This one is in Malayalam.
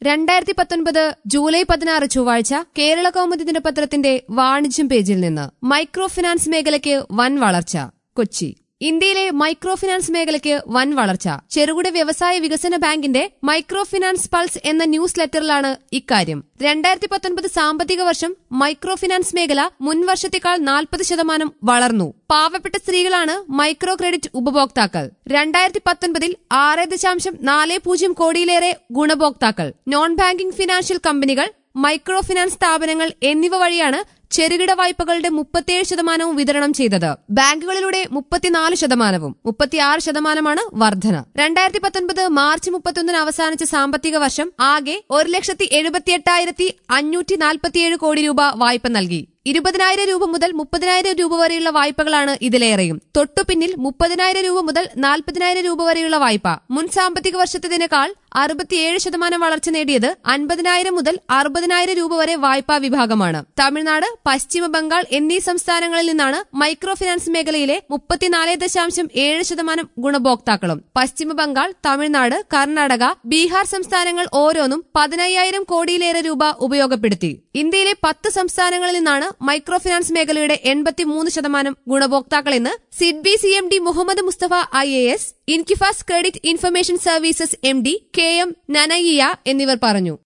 രണ്ടായിരത്തി പത്തൊൻപത് ജൂലൈ പതിനാറ് ചൊവ്വാഴ്ച കേരള കൗമുദി ദിനപത്രത്തിന്റെ വാണിജ്യം പേജിൽ നിന്ന് മൈക്രോ ഫിനാൻസ് മേഖലയ്ക്ക് വൻ വളർച്ച കൊച്ചി ഇന്ത്യയിലെ മൈക്രോ ഫിനാൻസ് മേഖലയ്ക്ക് വൻ വളർച്ച ചെറുകിട വ്യവസായ വികസന ബാങ്കിന്റെ മൈക്രോ ഫിനാൻസ് പൾസ് എന്ന ന്യൂസ് ലെറ്ററിലാണ് ഇക്കാര്യം രണ്ടായിരത്തി പത്തൊൻപത് സാമ്പത്തിക വർഷം മൈക്രോ ഫിനാൻസ് മേഖല മുൻ വർഷത്തേക്കാൾ നാൽപ്പത് ശതമാനം വളർന്നു പാവപ്പെട്ട സ്ത്രീകളാണ് മൈക്രോ ക്രെഡിറ്റ് ഉപഭോക്താക്കൾ രണ്ടായിരത്തി പത്തൊൻപതിൽ ആറ് ദശാംശം നാല് പൂജ്യം കോടിയിലേറെ ഗുണഭോക്താക്കൾ നോൺ ബാങ്കിംഗ് ഫിനാൻഷ്യൽ കമ്പനികൾ മൈക്രോ ഫിനാൻസ് സ്ഥാപനങ്ങൾ എന്നിവ വഴിയാണ് ചെറുകിട വായ്പകളുടെ മുപ്പത്തിയേഴ് ശതമാനവും വിതരണം ചെയ്തത് ബാങ്കുകളിലൂടെ മുപ്പത്തിനാല് ശതമാനവും മുപ്പത്തിയാറ് ശതമാനമാണ് വർധന രണ്ടായിരത്തി പത്തൊൻപത് മാർച്ച് മുപ്പത്തൊന്നിന് അവസാനിച്ച സാമ്പത്തിക വർഷം ആകെ ഒരു ലക്ഷത്തി എഴുപത്തിയെട്ടായിരത്തി അഞ്ഞൂറ്റി നാൽപ്പത്തിയേഴ് കോടി രൂപ വായ്പ നൽകി ഇരുപതിനായിരം രൂപ മുതൽ മുപ്പതിനായിരം രൂപ വരെയുള്ള വായ്പകളാണ് ഇതിലേറെയും തൊട്ടുപിന്നിൽ മുപ്പതിനായിരം രൂപ മുതൽ നാൽപ്പതിനായിരം രൂപ വരെയുള്ള വായ്പ മുൻ സാമ്പത്തിക വർഷത്തേതിനേക്കാൾ അറുപത്തിയേഴ് ശതമാനം വളർച്ച നേടിയത് അൻപതിനായിരം മുതൽ അറുപതിനായിരം രൂപ വരെ വായ്പാ വിഭാഗമാണ് തമിഴ്നാട് പശ്ചിമ ബംഗാൾ എന്നീ സംസ്ഥാനങ്ങളിൽ നിന്നാണ് മൈക്രോ ഫിനാൻസ് മേഖലയിലെ മുപ്പത്തിനാല് ദശാംശം ഏഴ് ശതമാനം ഗുണഭോക്താക്കളും പശ്ചിമ ബംഗാൾ തമിഴ്നാട് കർണാടക ബീഹാർ സംസ്ഥാനങ്ങൾ ഓരോന്നും പതിനയ്യായിരം കോടിയിലേറെ രൂപ ഉപയോഗപ്പെടുത്തി ഇന്ത്യയിലെ പത്ത് സംസ്ഥാനങ്ങളിൽ നിന്നാണ് മൈക്രോ ഫിനാൻസ് മേഖലയുടെ എൺപത്തിമൂന്ന് ശതമാനം ഗുണഭോക്താക്കളെന്ന് SIDBI C M D Muhammad Mustafa I A S ഇൻകിഫാസ് credit information services M D K M നനയിയ എന്നിവർ പറഞ്ഞു